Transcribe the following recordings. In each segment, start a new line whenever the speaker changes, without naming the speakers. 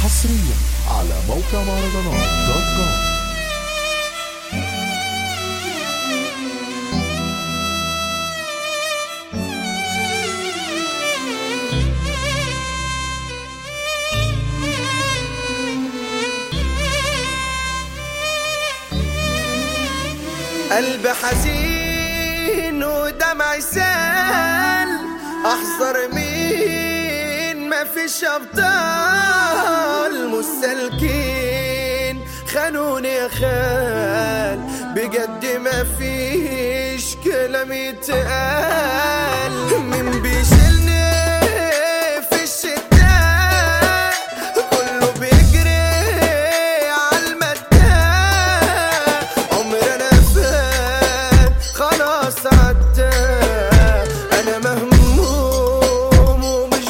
حصريا على موقع مهرجانات دوت كوم
قلب حزين ودمع سال احذر مين ما فيش ابطال مستلكين خانوني يا خال بجد ما فيش كلام يتقال مين بيشيلني في الشتاء كله بيجري عالمداء عمرنا فات خلاص عدى انا مهموم ومش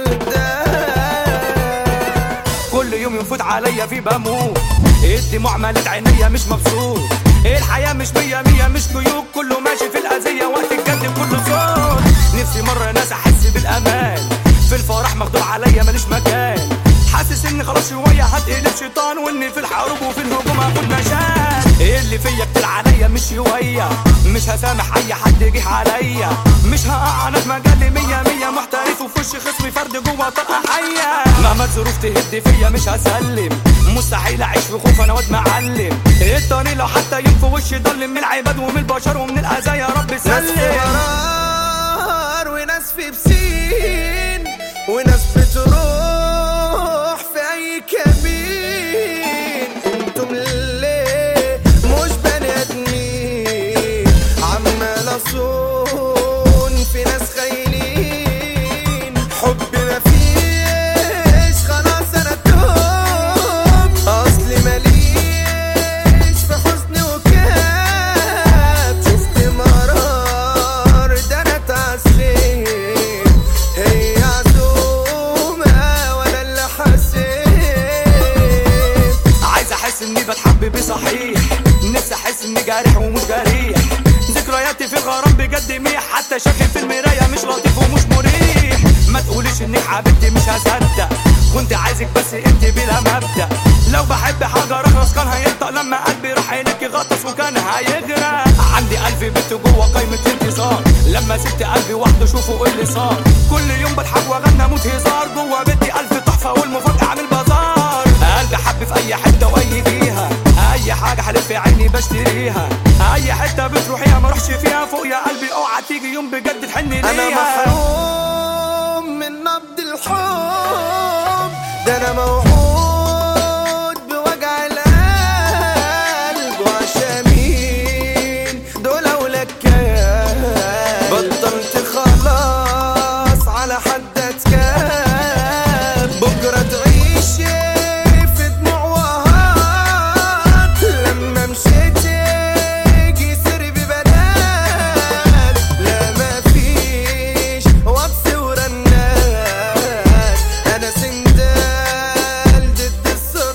بهدى
كل يوم يفوت عليا في بموت الدموع مالت عينيا مش مبسوط الحياة مش مية مية مش قيود كله ماشي في الأذية وقت الجد كله صوت نفسي مرة ناس أحس بالأمان في الفرح مخدوع عليا ماليش مكان حاسس اني خلاص شوية هتقلب شيطان واني في الحروب وفي الهجوم هاخد مشان اللي فيا كتير عليا مش شوية مش هسامح اي حد جه عليا مش هقع انا في مجالي مية مية محترف وفي وش خصمي فرد جوه طاقة حية مهما الظروف تهد فيا مش هسلم مستحيل اعيش في خوف انا واد معلم الطريق لو حتى يوم في وشي ضل من العباد ومن البشر ومن الاذى يا رب
ناس في
سلم
مرار وناس في بسين وناس بتروح في اي كمين انتم ليه مش بني ادمين عمال اصون في ناس خاينين حب مفيش خلاص انا توب اصلي ماليش في حزن وكاب شفت مرار ده انا اتعذب هي عزومة وانا اللي حسيت
عايز احس اني بتحب بصحيح نفسي احس اني جارح ومش جريح ذكرياتي في الغرام بجد ميح حتى شكلي في المرايه مش لطيف ومش مريح ما تقوليش انك حبيبتي مش هصدق كنت عايزك بس انت بلا مبدا لو بحب حاجه رخص كان هينطق لما قلبي راح عينك غطس وكان هيغرق عندي الف بنت جوه قايمه انتصار لما سبت قلبي وحده شوفوا ايه اللي صار كل يوم بضحك واغنى اموت هزار جوه بيتي الف تحفه والمفاجاه عن البازار قلبي حب في اي حته واي فيها اي حاجه حلف في عيني بشتريها اي حته بتروحيها ما اروحش فيها فوق يا قلبي اوعى تيجي يوم بجد تحن ليها
انا محروم من نبض الحب ده انا موعود بوجع القلب وعشان مين دول اولاد كيان بطلت خلاص على حد اتكاب بكره تعيش في دموع وهات لما مشيت يجي سري ببنات لا ما فيش وطس ورنات انا سندال ضد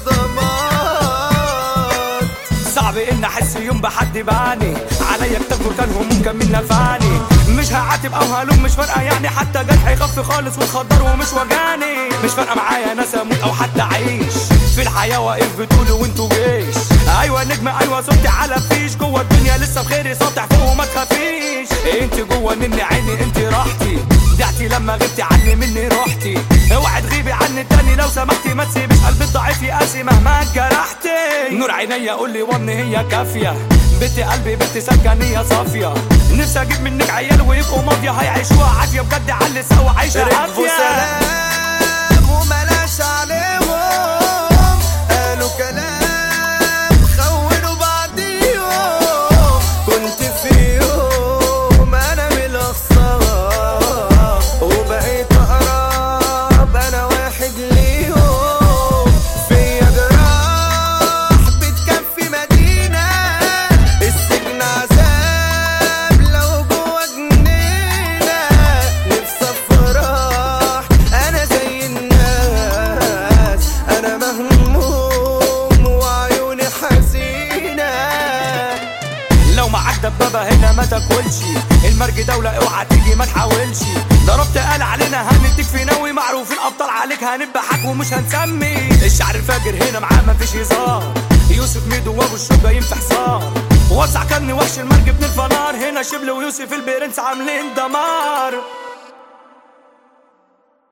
الصدمات
صعب ان احس يوم بحد بعاني عليا بتاكل كان هموم كان من نفعني مش هعاتب او هلوم مش فارقه يعني حتى جرحي خف خالص واتخدر ومش وجاني مش فارقه معايا ناس اموت او حتى اعيش في الحياه واقف بتقولوا وانتوا جيش ايوه نجم ايوه صوتي على فيش جوه الدنيا لسه بخيري ساطع فوق وما تخافيش انت جوه مني عيني انت راحتي دعتي لما غبتي عني مني روحتي اوعي تغيبي عني تاني لو سمحتي ما تسيبيش قلبي الضعيف يقاسي مهما جرحتي نور عينيا قول لي ون هي كافيه بنتي قلبي بنتي سكنيه صافيه نفسي اجيب منك عيال ويبقوا ماضيه هيعيشوها عافيه بجد على سوا عايشه
ركبوا
عافيه
سلام وملاش عليهم قالوا كلام خونوا بعضيهم كنت في يوم انا من الاخسار وبقيت اقرب انا واحد ليهم فيا جراح بتكفي مدينة السجن عذاب لو جوا جنينة نفسي افرح انا زي الناس انا مهموم وعيوني حزينة
لو معاك دبابة هنا ما تاكلش المرج دولة اوعى تيجي ما تحاولش ضربت قال علينا هنديك في نوي معروفين ابطال عليك هنذبحك ومش هنسمي الشعر الفاجر هنا معاه مفيش هزار يوسف ميدو وابو الشوب جايين في حصار وسع كرني وحش المرج ابن الفنار هنا شبل ويوسف البرنس عاملين دمار